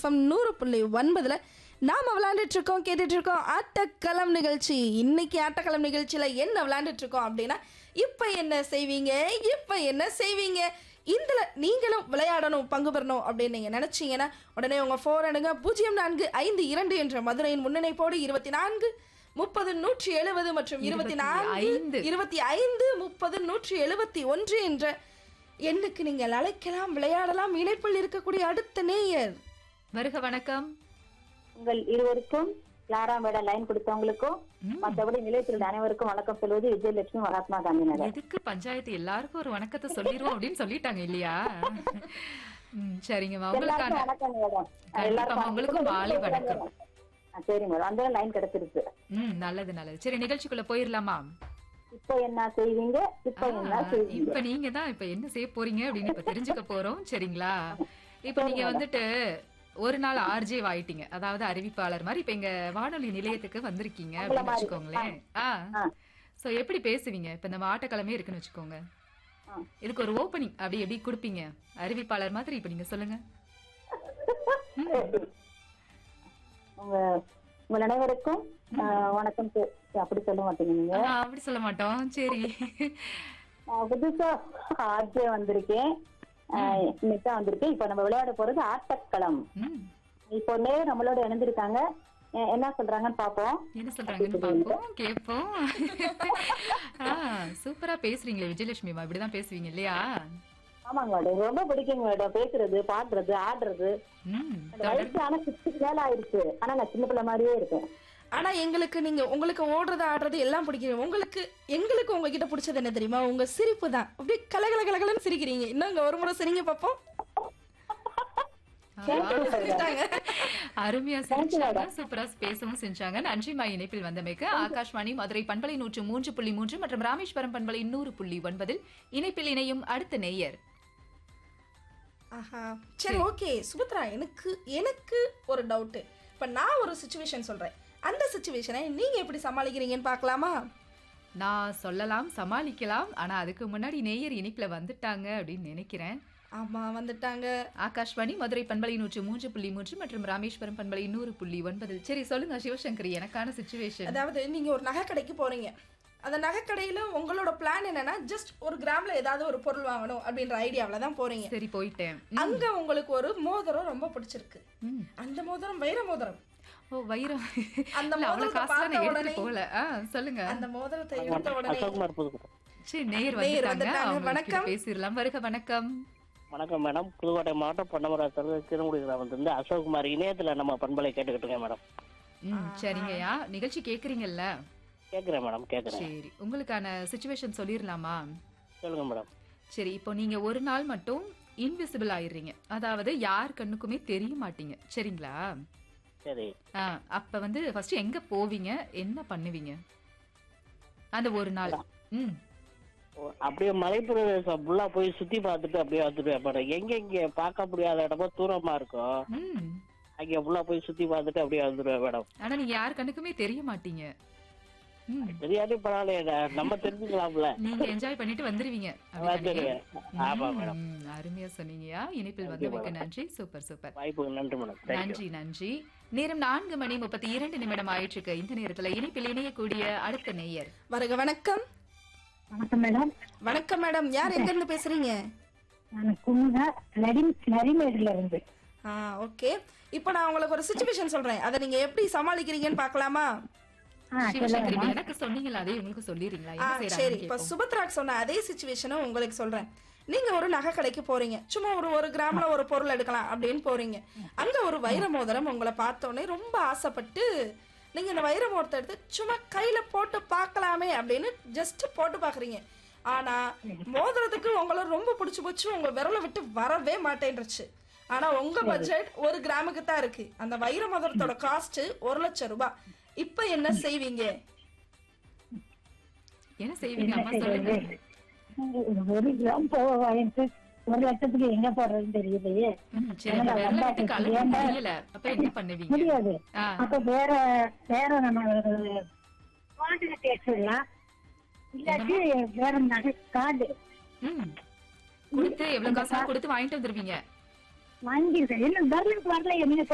FM நூறு புள்ளி ஒன்பதுல நாம விளையாண்டுட்டு இருக்கோம் கேட்டுட்டு இருக்கோம் ஆட்டக்களம் நிகழ்ச்சி இன்னைக்கு ஆட்டக்களம் நிகழ்ச்சியில என்ன விளையாண்டுட்டு இருக்கோம் அப்படின்னா இப்ப என்ன செய்வீங்க இப்ப என்ன செய்வீங்க இதுல நீங்களும் விளையாடணும் பங்கு பெறணும் அப்படின்னு நீங்க நினைச்சீங்கன்னா உடனே உங்க ஃபோன் எடுங்க பூஜ்ஜியம் நான்கு ஐந்து இரண்டு என்ற மதுரையின் முன்னணிப்போடு இருபத்தி நான்கு முப்பது நூற்றி எழுபது மற்றும் இருபத்தி நான்கு ஐந்து. இருபத்தி ஐந்து முப்பது நூற்றி எழுபத்தி ஒன்று என்ற எண்ணுக்கு நீங்கள் அழைக்கலாம் விளையாடலாம் இணைப்பில் இருக்கக்கூடிய அடுத்த நேயர் வருக வணக்கம் உங்கள் இருவருக்கும் லாரா மேடம் லைன் கொடுத்தவங்களுக்கும் ம். மற்றபடி நிலையத்தில் அனைவருக்கும் வணக்கம் சொல்வது விஜயலட்சுமி மகாத்மா காந்தி நகர் எதுக்கு பஞ்சாயத்து எல்லாருக்கும் ஒரு வணக்கத்தை சொல்லிடுவோம் அப்படின்னு சொல்லிட்டாங்க இல்லையா ம், சரிங்கம்மா எல்லாருக்கும் உங்களுக்கான வணக்கம் மேடம் கண்டிப்பாம்மா, உங்களுக்கும் மாலை வணக்கம். ஆ, சரி மேடம் அந்த லைன் கிடைச்சிருக்கு ம் நல்லது நல்லது சரி நிகழ்ச்சிக்குள்ள போயிடலாமா இப்போ என்ன செய்வீங்க இப்போ என்ன ஆ, செய்வீங்க இப்ப நீங்க தான் இப்ப என்ன செய்ய போறீங்க அப்படின்னு இப்ப தெரிஞ்சுக்க போறோம் சரிங்களா இப்ப நீங்க வந்துட்டு ஒரு நாள் ஆர்ஜே ஆயிட்டீங்க அதாவது அறிவிப்பாளர் மாதிரி இப்ப எங்க வானொலி நிலையத்துக்கு வந்திருக்கீங்க அப்படின்னு மாதிரி. வச்சுக்கோங்களேன் ஆ ஆ. சோ எப்படி பேசுவீங்க இப்ப இந்த ஆட்டக்கிழமே இருக்குன்னு வச்சுக்கோங்க ஆ. இதுக்கு ஒரு ஓப்பனிங் அப்படி எப்படி கொடுப்பீங்க அறிவிப்பாளர் மாதிரி இப்ப நீங்க சொல்லுங்க உங்க உங்கள் அனைவருக்கும் ஆ, வணக்கம் சொ- அப்படி சொல்ல மாட்டீங்க நீங்க ஆ, அப்படி சொல்ல மாட்டோம் சரி நான் புதுசா ஆர்ஜே வந்திருக்கேன் ஆ, இன்னைக்கு தான் வந்திருக்கேன் இப்போ நம்ம விளையாட போறது ஆட்டக்களம் ம், இப்போ நேர் நம்மளோட இணைந்திருக்காங்க எ- என்ன சொல்றாங்கன்னு பாப்போம் என்ன சொல்றாங்கன்னு பாப்போம் கேப்போம் ஆ, சூப்பரா பேசுறீங்களே விஜயலட்சுமிமா இப்படிதான் பேசுவீங்க இல்லையா ஆமாங்க மேடம் ரொம்ப பிடிக்குங்க மேடம் பேசுறது பாடுறது ஆடுறது ம், அந்த வயசு ஆனா சிக்ஸ்க்கு மேல ஆயிருச்சு ஆனா நான் சின்ன பிள்ளை மாதிரியே இருக்கேன் ஆனா எங்களுக்கு நீங்க உங்களுக்கு ஓடுறது ஆடுறது எல்லாம் பிடிக்கும் உங்களுக்கு எங்களுக்கு உங்ககிட்ட பிடிச்சது என்ன தெரியுமா உங்க சிரிப்பு தான் அப்படியே கலகல கலகலன்னு சிரிக்கிறீங்க இன்னும் ஒரு முறை சிரிங்க பார்ப்போம் சிரிச்சிட்டாங்க. அருமையா சிரிச்சாங்க சூப்பரா பேசவும் செஞ்சாங்க நன்றிமா இணைப்பில் வந்தமைக்கு ஆகாஷ்வாணி மதுரை பண்பலை நூற்று மூன்று புள்ளி மூன்று மற்றும் ராமேஸ்வரம் பண்பலை நூறு புள்ளி ஒன்பதில் இணைப்பில் இணையும் அடுத்த நேயர் ஆஹா சரி ஓகே சுபத்ரா எனக்கு எனக்கு ஒரு டவுட்டு இப்போ நான் ஒரு சுச்சுவேஷன் சொல்றேன் அந்த சுச்சுவேஷனை நீங்க எப்படி சமாளிக்கிறீங்கன்னு பார்க்கலாமா நான் சொல்லலாம் சமாளிக்கலாம் ஆனா அதுக்கு முன்னாடி நேயர் இணைப்புல வந்துட்டாங்க அப்படின்னு நினைக்கிறேன் ஆமா வந்துட்டாங்க ஆகாஷ்வாணி மதுரை பண்பலை நூற்று மூன்று புள்ளி மூன்று மற்றும் ராமேஸ்வரம் பண்பலை நூறு புள்ளி ஒன்பதில் சரி சொல்லுங்க சிவசங்கரி எனக்கான சுச்சுவேஷன் அதாவது நீங்க ஒரு நகைக்கடைக்கு போறீங்க அந்த நகைக்கடையில உங்களோட பிளான் என்னன்னா ஜஸ்ட் ஒரு கிராம்ல ஏதாவது ஒரு பொருள் வாங்கணும் அப்படின்ற ஐடியாவில் தான் போறீங்க சரி போயிட்டேன் அங்க உங்களுக்கு ஒரு மோதிரம் ரொம்ப பிடிச்சிருக்கு ம். அந்த மோதிரம் வைர மோதிரம் ஓ வைரம் அந்த இல்ல, அவ்வளவு மோதிரத்தை காசுலாம் நான் பார்த்த எடுத்துட்டு உடனே போகல ஆ, சொல்லுங்க அந்த மோதிரத்தை எடுத்த உடனே அசோக்குமார் புதுக்கோட்டை சரி நேயர் நேயர் வந்துட்டாங்க வந்துட்டாங்க. அவங்க வணக்கம். கிட்ட பேசிடலாம் வருக வணக்கம் வணக்கம் மேடம் புதுக்கோட்டை மாவட்டம் பொன்னமராத்தர் திருமுடி கிராமத்திலிருந்து அசோக்குமார் இணையத்துல நம்ம பண்பலை கேட்டுக்கிட்டுங்க மேடம் ம் சரிங்கய்யா நிகழ்ச்சி கேக்குறீங்கல்ல கேட்குறேன் மேடம் கேட்குறேன் சரி உங்களுக்கான சுச்சுவேஷன் சொல்லிடலாமா சொல்லுங்க மேடம் சரி இப்போ நீங்க ஒரு நாள் மட்டும் இன்விசிபிள் ஆயிடுறீங்க அதாவது யார் கண்ணுக்குமே தெரிய மாட்டீங்க சரிங்களா சரி ஆ, அப்ப வந்து ஃபர்ஸ்ட் எங்க போவீங்க என்ன பண்ணுவீங்க அந்த ஒரு நாள் ம் ஓ, அப்படியே மலைப்பிரதேசம் ஃபுல்லா போய் சுத்தி பார்த்துட்டு அப்படியே வந்துடுவேன் மேடம் எங்க இங்க பார்க்க முடியாத இடமா தூரமா இருக்கும் ம் அங்க ஃபுல்லா போய் சுத்தி பார்த்துட்டு அப்படியே வந்துடுவேன் மேடம் ஆனா நீங்க யார் கண்ணுக்குமே தெரிய மாட்டீங்க ம் தெரியாது பரவாயில்ல நம்ம தெரிஞ்சுக்கலாம்ல நீங்க என்ஜாய் பண்ணிட்டு வந்துருவீங்க அப்படிதானே? வந்துடுவேன் ஆமா மேடம் ம், அருமையா சொன்னீங்கயா இணைப்பில் வந்தமைக்கு நன்றி சூப்பர் சூப்பர் வாய்ப்புக்கு நன்றி மேடம் தேங்க்யூ நன்றி நன்றி நேரம் நான்கு மணி முப்பத்தி இரண்டு நிமிடம் ஆயிட்டு இருக்கு இந்த நேரத்துல இணைப்பில் இணையக்கூடிய அடுத்த நேயர் வருக வணக்கம் வணக்கம் மேடம் வணக்கம் மேடம் யார் எங்க இருந்து பேசுறீங்க நான் குமுதா நரி நரிமேடுல இருந்து ஆ ஓகே இப்போ நான் உங்களுக்கு ஒரு சுச்சுவேஷன் சொல்றேன் அதை நீங்க எப்படி சமாளிக்கிறீங்கன்னு பார்க்கலாமா சிவசங்கரி இப்ப எனக்கு சொன்னீங்களா அதே உங்களுக்கு சொல்லிடுறீங்களா ஆ என்ன சரி செய்யறாங்க இப்போ சுபத்ராக் சொன்ன அதே சுச்சுவேஷனும் உங்களுக்கு சொல்றேன் நீங்க ஒரு நகை கடைக்கு போறீங்க சும்மா ஒரு ஒரு கிராம்ல ஒரு பொருள் எடுக்கலாம் அப்படின்னு போறீங்க அங்க ஒரு வைர மோதிரம் உங்களை பார்த்த உடனே ரொம்ப ஆசைப்பட்டு நீங்க இந்த வைர மோதிரத்தை எடுத்து சும்மா கையில போட்டு பார்க்கலாமே அப்படின்னு ஜஸ்ட் போட்டு பாக்குறீங்க ஆனா மோதிரத்துக்கு உங்களை ரொம்ப பிடிச்சு போச்சு உங்க விரலை விட்டு வரவே மாட்டேன்றுச்சு ஆனா உங்க பட்ஜெட் ஒரு கிராமுக்கு தான் இருக்கு அந்த வைர மோதிரத்தோட காஸ்ட் ஒரு லட்சம் ரூபாய் இப்ப என்ன செய்வீங்க என்ன செய்வீங்க அம்மா சொல்லுங்க ஒரு கிராம் போக வாங்கிட்டு ஒரு லட்சத்துக்கு எங்க போடுறதுன்னு தெரியலையே ம், சரி அந்த விரல விட்டு கலக்க முடியல அப்ப என்ன பண்ணுவீங்க முடியாது ஆ, அப்ப வேற வேற நம்ம கார்டு பேசலாம் இல்லாட்டி வேற நகை கார்டு ம். கொடுத்து எவ்வளவு காசு கொடுத்து வாங்கிட்டு வந்துருவீங்க வாங்கிருக்கேன் என்ன வரல வரல நீங்க